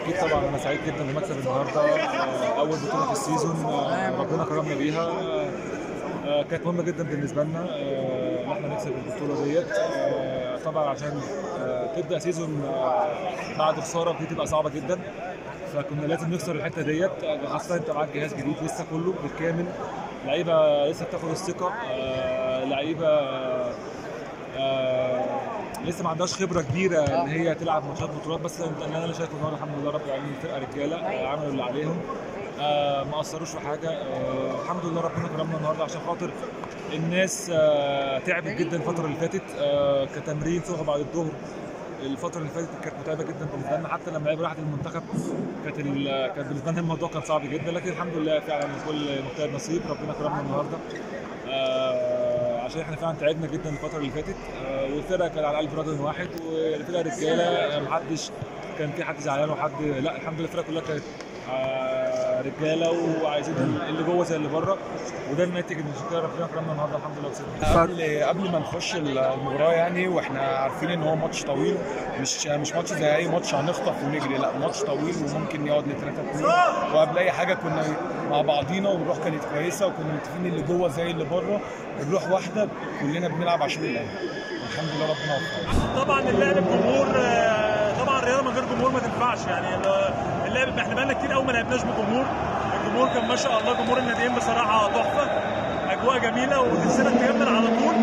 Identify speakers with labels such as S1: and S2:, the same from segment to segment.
S1: اكيد طبعا انا سعيد جدا بمكسب النهارده آه، اول بطوله في السيزون آه، ربنا كرمنا بيها آه، كانت مهمه جدا بالنسبه لنا آه، ان احنا نكسب البطوله ديت آه، طبعا عشان آه، تبدا سيزون آه، بعد خساره دي تبقى صعبه جدا فكنا لازم نكسر الحته ديت آه، خاصه انت معاك جهاز جديد لسه كله بالكامل لعيبه لسه بتاخد الثقه آه، لعيبه آه، لسه ما عندهاش خبره كبيره ان هي تلعب ماتشات بطولات بس اللي انا شايفه النهارده الحمد لله رب العالمين الفرقه رجاله آه، عملوا اللي عليهم آه، ما قصروش في حاجه آه، الحمد لله ربنا كرمنا النهارده عشان خاطر الناس آه، تعبت جدا الفتره اللي فاتت آه، كتمرين صبح بعد الظهر الفتره اللي فاتت كانت متعبه جدا بالنسبه لنا حتى لما لعبوا راحت المنتخب كانت ال- كانت بالنسبه لنا الموضوع كان صعب جدا لكن الحمم لله فعلا كل مجتهد نصيب ربنا كرمنا النهارده آه، عشان احنا فعلا تعبنا جدا الفتره اللي فاتت آه، والفرقه كانت على قلب رجل واحد والفرقه رجاله محدش كان في حد زعلان وحد لا الحمد لله الفرقه كلها كانت آه، رجاله وعايزين اللي جوه زي اللي بره وده الناتج ان عشان كده ربنا كرمنا النهارده الحمد لله وكسبنا
S2: قبل قبل ما نخش المباراه يعني واحنا عارفين ان هو ماتش طويل مش مش ماتش زي اي ماتش هنخطف ونجري لا ماتش طويل وممكن يقعد لثلاثة اتنين وقبل اي حاجه كنا مع بعضينا والروح كانت كويسه وكنا متفقين اللي جوه زي اللي بره الروح واحده كلنا بنلعب عشان الاهلي الحمد لله ربنا وفقنا
S3: طبعا اللعب بجمهور آه، طبعا الرياضه من غير جمهور ما تنفعش يعني ال- اللعب احنا بقالنا كتير قوي ما لعبناش بجمهور الجمهور كان ما شاء الله جمهور الناديين بصراحه تحفه اجواء جميله ونفسنا تكمل على طول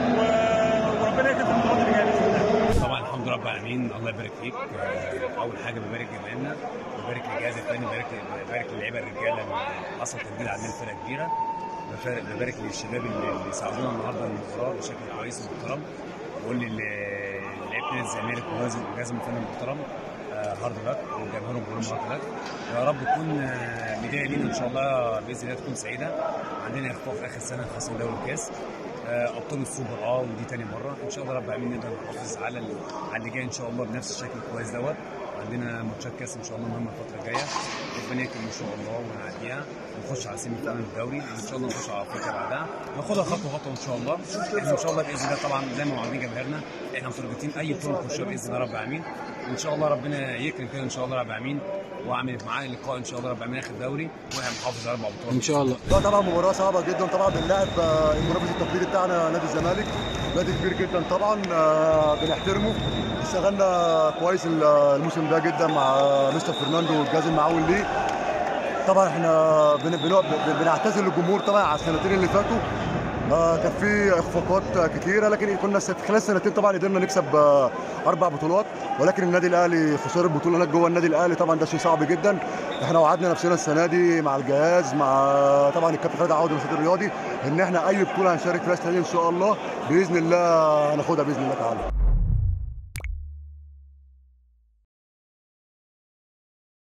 S3: و- وربنا يكرم في البطولات اللي جايه باذن الله
S4: طبعا الحمد لله رب العالمين الله يبارك فيك آه، اول حاجه ببارك جماهيرنا ببارك للجهاز الفني ببارك ببارك للعيبه الرجاله اللي حصل تجديد عندنا فرقه كبيره بفارق- ببارك للشباب اللي اللي ساعدونا النهارده المباراه بشكل كويس ومحترم بقول لعيبه نادي الزمالك وجهاز الجهاز الفني المحترم آه، هارد لك وجماهيرهم كلهم هارد لك يا رب تكون آه، بدايه لينا ان شاء الله باذن الله تكون سعيده عندنا اخفاق في اخر سنه خاصه دوري الكاس آه، ابطال السوبر اه ودي تاني مره ان شاء الله رب العالمين نقدر نحافظ على ال- على اللي جاي ان شاء الله بنفس الشكل الكويس دوت عندنا ماتشات كاس ان شاء الله مهمه الفتره الجايه ربنا يكرم ان شاء الله ونعديها ونخش على سيمي فاينل الدوري وان شاء الله نخش على افريقيا بعدها ناخدها خطوه خطوه ان شاء الله احنا ان شاء الله باذن الله طبعا زي ما وعدين جماهيرنا احنا متربطين اي بطوله نخشها باذن الله رب العالمين وان شاء الله ربنا يكرم كده ان شاء الله رب العالمين واعمل معاه لقاء ان شاء الله رب العالمين اخر دوري واحنا محافظ على اربع بطولات ان شاء الله
S5: لا طبعا مباراة صعبة جدا طبعا بنلاعب آه، المنافس التقليدي بتاعنا نادي الزمالك نادي كبير جدا طبعا آه، بنحترمه اشتغلنا كويس ال- الموسم ده جدا مع مستر فرناندو والجهاز المعاون ليه طبعا احنا بن- بن- بن- بنعتذر للجمهور طبعا على السنتين اللي فاتوا آه، كان في اخفاقات كتيره لكن كنا س- خلال سنتين طبعا قدرنا نكسب آه، اربع بطولات ولكن النادي الاهلي خسر البطوله هناك جوه النادي الاهلي طبعا ده شيء صعب جدا احنا وعدنا نفسنا السنه دي مع الجهاز مع طبعا الكابتن خالد عوض النشاط الرياضي ان احنا اي بطوله هنشارك فيها السنه دي ان شاء الله باذن الله هناخدها باذن الله تعالى